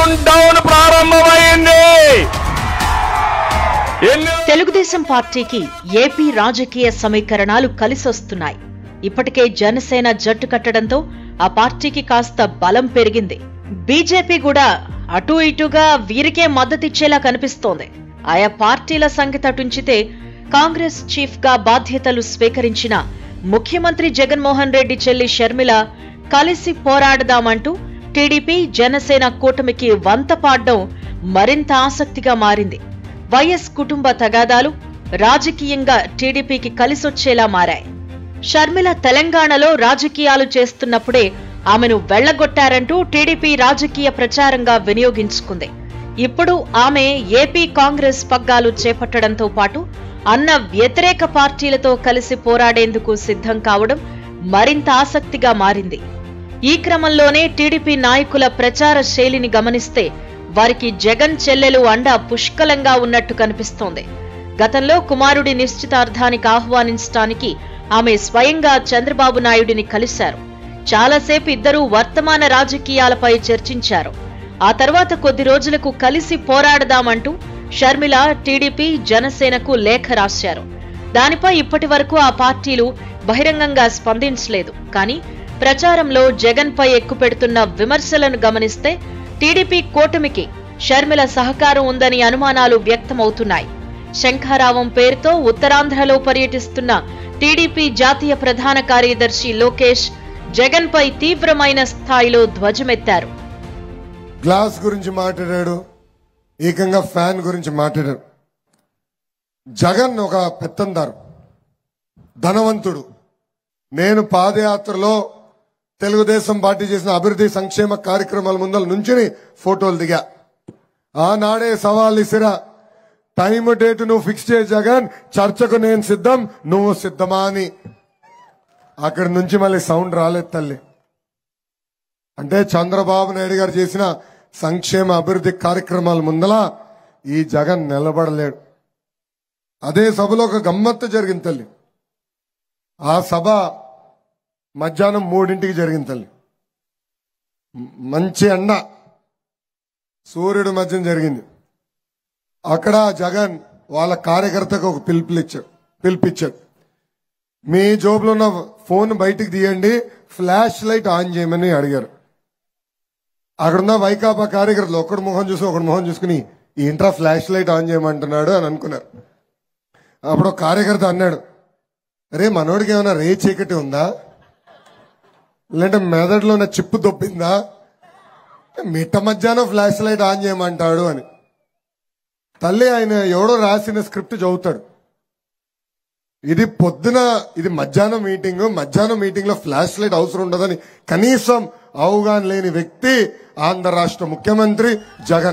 count down ప్రారంభమైంది ఎన్ని తెలుగుదేశం పార్టీకి ఏపీ రాజకీయ సమీకరణాలు కలిసొస్తున్నాయి ఇప్పటికే జనసేన జట్టు కట్టడంతో ఆ పార్టీకి కాస్త బలం పెరిగింది బీజేపీ కూడా అటూ ఇటుగా వీరికే మద్దతిచ్చేలా కనిపిస్తోంది ఆయా పార్టీల సంగతి అటుంచితే కాంగ్రెస్ చీఫ్ గా బాధ్యతలు స్వీకరించిన ముఖ్యమంత్రి జగన్మోహన్ రెడ్డి చెల్లి షర్మిల కలిసి పోరాడదామంటూ టీడీపీ జనసేన కూటమికి వంత పాడ్డం మరింత ఆసక్తిగా మారింది వైఎస్ కుటుంబ తగాదాలు రాజకీయంగా టీడీపీకి కలిసొచ్చేలా మారాయి షర్మిల తెలంగాణలో రాజకీయాలు చేస్తున్నప్పుడే ఆమెను వెళ్లగొట్టారంటూ టీడీపీ రాజకీయ ప్రచారంగా వినియోగించుకుంది ఇప్పుడు ఆమె ఏపీ కాంగ్రెస్ పగ్గాలు చేపట్టడంతో పాటు అన్న వ్యతిరేక పార్టీలతో కలిసి పోరాడేందుకు సిద్ధం కావడం మరింత ఆసక్తిగా మారింది ఈ క్రమంలోనే టీడీపీ నాయకుల ప్రచార శైలిని గమనిస్తే వారికి జగన్ చెల్లెలు అండ పుష్కలంగా ఉన్నట్టు కనిపిస్తోంది గతంలో కుమారుడి నిశ్చితార్థానికి ఆహ్వానించడానికి ఆమె స్వయంగా చంద్రబాబు నాయుడిని కలిశారు చాలాసేపు ఇద్దరూ వర్తమాన రాజకీయాలపై చర్చించారు ఆ తర్వాత కొద్ది రోజులకు కలిసి పోరాడదామంటూ షర్మిల టీడీపీ జనసేనకు లేఖ రాశారు దానిపై ఇప్పటి వరకు ఆ పార్టీలు బహిరంగంగా స్పందించలేదు కానీ ప్రచారంలో జగన్ పై ఎక్కుపెడుతున్న విమర్శలను గమనిస్తే టీడీపీ కూటమికి షర్మిల సహకారం ఉందని అనుమానాలు వ్యక్తమవుతున్నాయి శంఖారావం పేరుతో ఉత్తరాంధ్రలో పర్యటిస్తున్న టీడీపీ జాతీయ ప్రధాన కార్యదర్శి లోకేష్ జగన్ పై తీవ్రమైన స్థాయిలో ధ్వజమెత్తారు గ్లాస్ గురించి మాట్లాడాడు ఏకంగా ఫ్యాన్ గురించి మాట్లాడాడు జగన్ ఒక పెత్తందారు ధనవంతుడు నేను పాదయాత్రలో తెలుగుదేశం పార్టీ చేసిన అభివృద్ధి సంక్షేమ కార్యక్రమాల ముందల నుంచి ఫోటోలు దిగా ఆనాడే సవాల్ ఇసిరా టైం డేట్ నువ్వు ఫిక్స్ చేయ జగన్ చర్చకు నేను సిద్ధం నువ్వు సిద్ధమా అని అక్కడి నుంచి మళ్ళీ సౌండ్ రాలేదు తల్లి అంటే చంద్రబాబు నాయుడు గారు చేసిన సంక్షేమ అభివృద్ధి కార్యక్రమాల ముందల ఈ జగన్ నిలబడలేడు అదే సభలో ఒక గమ్మత్తు జరిగింది తల్లి ఆ సభ మధ్యాహ్నం మూడింటికి జరిగింది తల్లి మ- మంచి ఎండ సూర్యుడు మధ్యం జరిగింది అక్కడ జగన్ వాళ్ళ కార్యకర్తకు ఒక పిలుపునిచ్చాడు పిలిపించాడు మీ జోబులో ఉన్న ఫోన్ బయటికి తీయండి ఫ్లాష్ లైట్ ఆన్ చేయమని అడిగారు అక్కడున్న వైకాపా కార్యకర్తలు ఒకడు మొహం చూసి ఒకడు మొహం చూసుకుని ఏంట్రా ఫ్లాష్ లైట్ ఆన్ చేయమంటున్నాడు అని అనుకున్నారు అప్పుడు ఒక కార్యకర్త అన్నాడు అరే మనోడికి ఏమైనా రే చీకటి ఉందా లేదంటే మెదడులో ఉన్న చిప్పు దొబ్బిందా మిట్ట మధ్యాహ్నం ఫ్లాష్ లైట్ ఆన్ చేయమంటాడు అని తల్లి ఆయన ఎవడో రాసిన స్క్రిప్ట్ చదువుతాడు ఇది పొద్దున ఇది మధ్యాహ్నం మీటింగ్ మధ్యాహ్నం మీటింగ్ లో ఫ్లాష్ లైట్ అవసరం ఉండదని కనీసం అవగాహన లేని వ్యక్తి ఆంధ్ర రాష్ట్ర ముఖ్యమంత్రి జగన్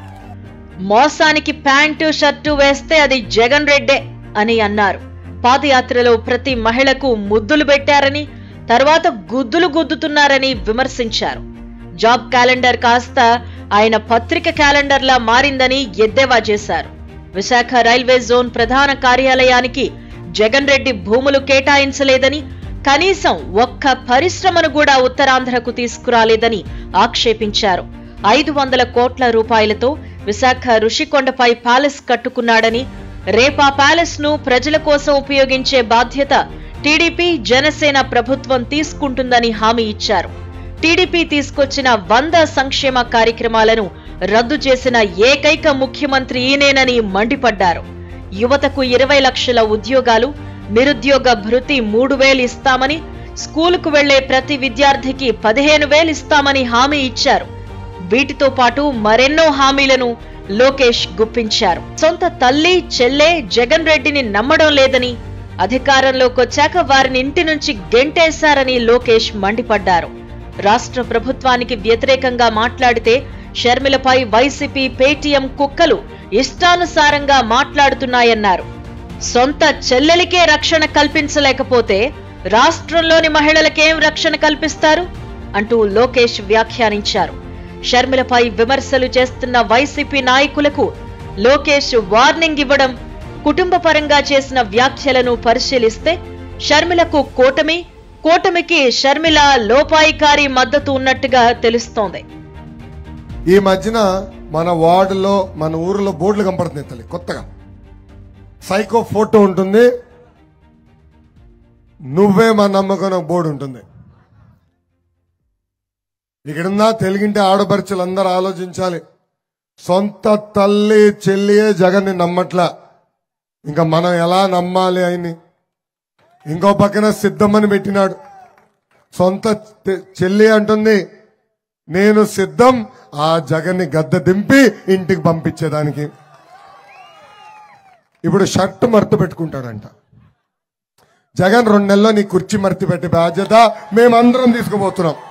మోసానికి ప్యాంటు షర్టు వేస్తే అది జగన్ రెడ్డే అని అన్నారు పాదయాత్రలో ప్రతి మహిళకు ముద్దులు పెట్టారని తర్వాత గుద్దులు గుద్దుతున్నారని విమర్శించారు జాబ్ క్యాలెండర్ కాస్త ఆయన పత్రిక క్యాలెండర్లా మారిందని ఎద్దేవా చేశారు విశాఖ రైల్వే జోన్ ప్రధాన కార్యాలయానికి జగన్ రెడ్డి భూములు కేటాయించలేదని కనీసం ఒక్క పరిశ్రమను కూడా ఉత్తరాంధ్రకు తీసుకురాలేదని ఆక్షేపించారు ఐదు వందల కోట్ల రూపాయలతో విశాఖ ఋషికొండపై ప్యాలెస్ కట్టుకున్నాడని రేపా ప్యాలెస్ ను ప్రజల కోసం ఉపయోగించే బాధ్యత టీడీపీ జనసేన ప్రభుత్వం తీసుకుంటుందని హామీ ఇచ్చారు టీడీపీ తీసుకొచ్చిన వంద సంక్షేమ కార్యక్రమాలను రద్దు చేసిన ఏకైక ముఖ్యమంత్రి ఈయనేనని మండిపడ్డారు యువతకు ఇరవై లక్షల ఉద్యోగాలు నిరుద్యోగ భృతి మూడు వేలు ఇస్తామని స్కూలుకు వెళ్లే ప్రతి విద్యార్థికి పదిహేను వేలు ఇస్తామని హామీ ఇచ్చారు వీటితో పాటు మరెన్నో హామీలను లోకేష్ గుప్పించారు సొంత తల్లి చెల్లె జగన్ రెడ్డిని నమ్మడం లేదని అధికారంలోకొచ్చాక వారిని ఇంటి నుంచి గెంటేశారని లోకేష్ మండిపడ్డారు రాష్ట్ర ప్రభుత్వానికి వ్యతిరేకంగా మాట్లాడితే షర్మిలపై వైసీపీ పేటీఎం కుక్కలు ఇష్టానుసారంగా మాట్లాడుతున్నాయన్నారు సొంత చెల్లెలికే రక్షణ కల్పించలేకపోతే రాష్ట్రంలోని మహిళలకేం రక్షణ కల్పిస్తారు అంటూ లోకేష్ వ్యాఖ్యానించారు షర్మిలపై విమర్శలు చేస్తున్న వైసీపీ నాయకులకు లోకేష్ వార్నింగ్ ఇవ్వడం కుటుంబ పరంగా చేసిన వ్యాఖ్యలను పరిశీలిస్తే షర్మిలకు కూటమి కూటమికి షర్మిల లోపాయికారి మద్దతు ఉన్నట్టుగా తెలుస్తోంది ఈ మధ్యన మన వార్డులో మన ఊరిలో బోర్డులు కనపడుతున్నాయి తల్లి కొత్తగా సైకో ఫోటో ఉంటుంది నువ్వే మా నమ్మకం ఒక బోర్డు ఉంటుంది ఇక్కడున్న తెలుగింటి ఆడపడుచులు అందరూ ఆలోచించాలి సొంత తల్లి చెల్లియే జగన్ని నమ్మట్లా ఇంకా మనం ఎలా నమ్మాలి ఆయన్ని ఇంకో పక్కన సిద్ధమని పెట్టినాడు సొంత తె- చెల్లి అంటుంది నేను సిద్ధం ఆ జగన్ని గద్ద దింపి ఇంటికి పంపించేదానికి ఇప్పుడు షర్ట్ మర్త పెట్టుకుంటాడంట జగన్ రెండు నెలల్లో నీ కుర్చీ మర్తి పెట్టే బాధ్యత మేమందరం తీసుకుపోతున్నాం